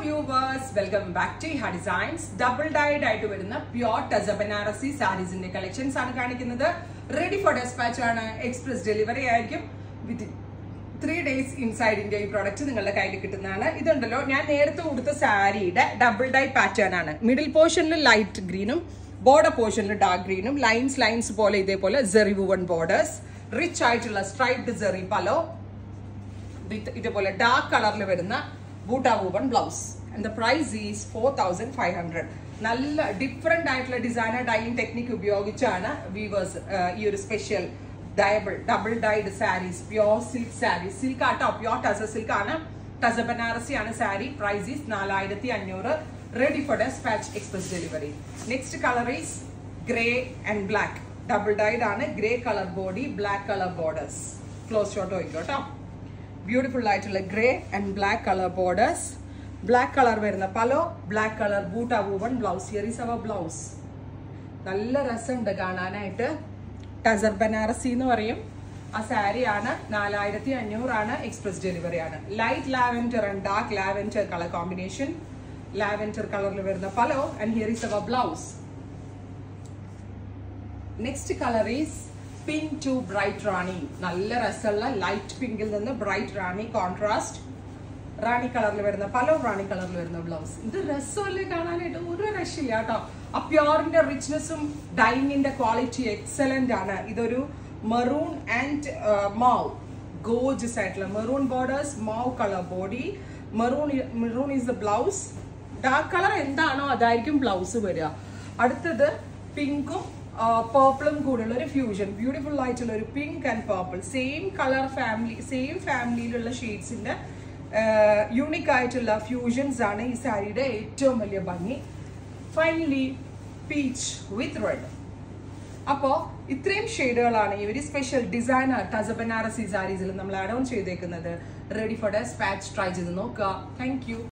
viewers welcome back to ഹാ designs double dyed ആയിട്ട് വരുന്ന പ്യോർ ടസ ബനാറസി സാരീസിന്റെ കളക്ഷൻസ് ആണ് കാണിക്കുന്നത് റെഡി ഫോർ ഡെസ്പാച്ച് ആണ് എക്സ്പ്രസ് ഡെലിവറി ആയിരിക്കും with three days inside India ഈ പ്രോഡക്റ്റ് നിങ്ങളുടെ കയ്യിൽ കിട്ടുന്നതാണ് ഇതുണ്ടല്ലോ ഞാൻ നേരത്തെ കൊടുത്ത സാരിയുടെ ഡബിൾ ഡൈ പാറ്റേൺ ആണ് മിഡിൽ പോർഷനിൽ ലൈറ്റ് ഗ്രീനും ബോർഡർ പോർഷനിൽ ഡാർക്ക് ഗ്രീനും ലൈൻസ് ലൈൻസ് പോലെ ഇതേപോലെ ജെറി വുവൺ ബോർഡേഴ്സ് റിച്ച് ആയിട്ടുള്ള സ്ട്രൈപ്ഡ് ജെറി പലോ വിത്ത് ഇതേപോലെ ഡാർക്ക് കളറിൽ വരുന്ന buta woven blouse and the price is four thousand five hundred നല്ല ഡിഫറെന്റ് ആയിട്ടുള്ള ഡിസൈനർ ഡൈയിങ് ടെക്നിക്ക് ഉപയോഗിച്ചാണ് വീവേഴ്സ് ഈ ഒരു special double double dyed saris pure silk saris silk ആട്ടോ പ്യോർ ടസ സിൽക്ക് ആണ് ടസ ബനാറസി ആണ് സാരി പ്രൈസ് ഈസ് നാലായിരത്തി അഞ്ഞൂറ് ready for dispatch express delivery next colour is grey and black double dyed ആണ് grey colour body black colour borders close shot വയ്ക്കും കേട്ടോ beautiful ആയിട്ടുള്ള grey and black colour borders black colour വരുന്ന pallu black colour buta woven blouse here is our blouse നല്ല രസമുണ്ട് കാണാനായിട്ട് ടസർ ബനാറസി എന്ന് പറയും ആ സാരിയാണ് നാലായിരത്തി അഞ്ഞൂറാണ് എക്സ്പ്രസ് ഡെലിവറി ആണ് light lavender and dark lavender colour combination lavender കളറിൽ വരുന്ന pallu and here is our blouse next colour is pink to bright rani നല്ല രസമുള്ള ലൈറ്റ് പിങ്കിൽ നിന്ന് ബ്രൈറ്റ് റാണി കോൺട്രാസ്റ്റ് റാണി കളറിൽ വരുന്ന പല റാണി കളറിൽ വരുന്ന ബ്ലൗസ് ഇത് രസമല്ലേ കാണാനായിട്ട് ഒരു രക്ഷയില്ല കേട്ടോ ആ പ്യോറിന്റെ റിച്ച്നെസ്സും ഡൈങ്ങിന്റെ ക്വാളിറ്റി എക്സലന്റ് ആണ് ഇതൊരു മെറൂൺ ആൻഡ് മാവ് ഗോജസ് ആയിട്ടുള്ള maroon borders mauve colour body maroon maroon is the blouse dark colour എന്താണോ അതായിരിക്കും ബ്ലൗസ് വരിക അടുത്തത് പിങ്കും പേർപ്പിളും കൂടെയുള്ള ഒരു ഫ്യൂഷൻ ബ്യൂട്ടിഫുൾ ആയിട്ടുള്ള ഒരു pink and purple same colour family same ഫാമിലിയിലുള്ള ഷെയ്ഡ്സിന്റെ യൂണിക് ആയിട്ടുള്ള ഫ്യൂഷൻസ് ആണ് ഈ സാരിയുടെ ഏറ്റവും വലിയ ഭംഗി ഫൈനലി പീച്ച് വിത്ത് റെഡ് അപ്പോൾ ഇത്രയും ഷെയ്ഡുകളാണ് ഈ ഒരു സ്പെഷ്യൽ ഡിസൈനർ ടസ ബനാറസി സാരീസിൽ നമ്മൾ ആഡ് ഓൺ ചെയ്തേക്കുന്നത് ready for dispatch try ചെയ്ത് നോക്കുക താങ്ക് യു